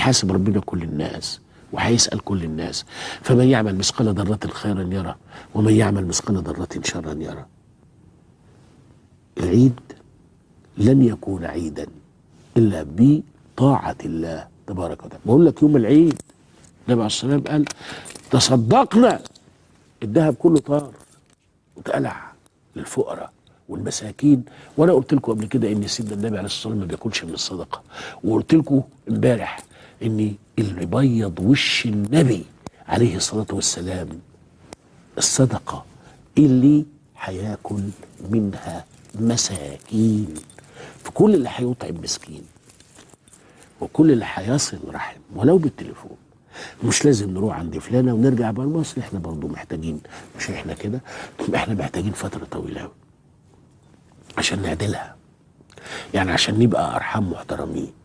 هيحاسب ربنا كل الناس وهيسأل كل الناس فمن يعمل مثقال ذرة خيرا يرى ومن يعمل مثقال ذرة شرا يرى العيد لن يكون عيدا إلا بطاعة الله تبارك وتعالى بقول لك يوم العيد النبي عليه الصلاة والسلام قال تصدقنا الذهب كله طار واتقلع للفقراء والمساكين وانا قلت لكم قبل كده ان سيدنا النبي عليه الصلاه والسلام ما بياكلش من الصدقه وقلت لكم امبارح ان اللي بيض وش النبي عليه الصلاه والسلام الصدقه اللي هياكل منها مساكين فكل اللي هيطعم مسكين وكل اللي هيصل رحم ولو بالتليفون مش لازم نروح عند فلانه ونرجع بقى مصر احنا برضو محتاجين مش احنا كده احنا محتاجين فتره طويله قوي عشان نعدلها يعني عشان نبقى ارحام محترمين